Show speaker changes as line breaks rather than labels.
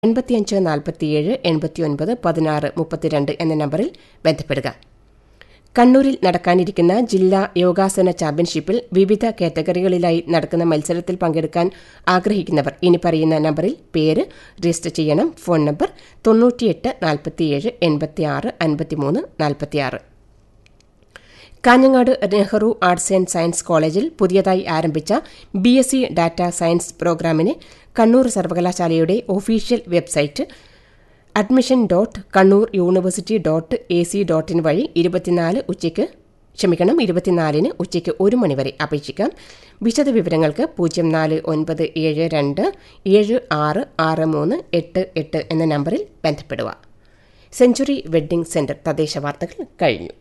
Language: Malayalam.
എൺപത്തിയഞ്ച് നാൽപ്പത്തിയേഴ് എൺപത്തിയൊൻപത് പതിനാറ് മുപ്പത്തിരണ്ട് എന്ന നമ്പറിൽ ബന്ധപ്പെടുക കണ്ണൂരിൽ നടക്കാനിരിക്കുന്ന ജില്ലാ യോഗാസന ചാമ്പ്യൻഷിപ്പിൽ വിവിധ കാറ്റഗറികളിലായി നടക്കുന്ന മത്സരത്തിൽ പങ്കെടുക്കാൻ ആഗ്രഹിക്കുന്നവർ ഇനി പറയുന്ന നമ്പറിൽ പേര് രജിസ്റ്റർ ചെയ്യണം ഫോൺ നമ്പർ തൊണ്ണൂറ്റിയെട്ട് നാൽപ്പത്തിയേഴ് എൺപത്തിയാറ് അൻപത്തിമൂന്ന് നാൽപ്പത്തിയാറ് Kanhangad Nehru arts and science കോളേജിൽ പുതിയതായി ആരംഭിച്ച B S C data science പ്രോഗ്രാമിന് കണ്ണൂർ സർവകലാശാലയുടെ official website admission dot Kannur university dot A C dot in വഴി ഇരുപത്തിനാല് ഉച്ചയ്ക്ക് ക്ഷമിക്കണം ഇരുപത്തിനാലിന് ഉച്ചയ്ക്ക് ഒരു മണിവരെ അപേക്ഷിക്കാം വിശദവിവരങ്ങൾക്ക് പൂജ്യം നാല് ഒൻപത് ഏഴ് രണ്ട് ഏഴ് ആറ് ആറ് മൂന്ന് എട്ട് എട്ട് എന്ന നമ്പറിൽ ബന്ധപ്പെടുക സെഞ്ചുറി വെഡ്ഡിംഗ് സെന്റർ തദ്ദേശ വാർത്തകൾ കഴിഞ്ഞു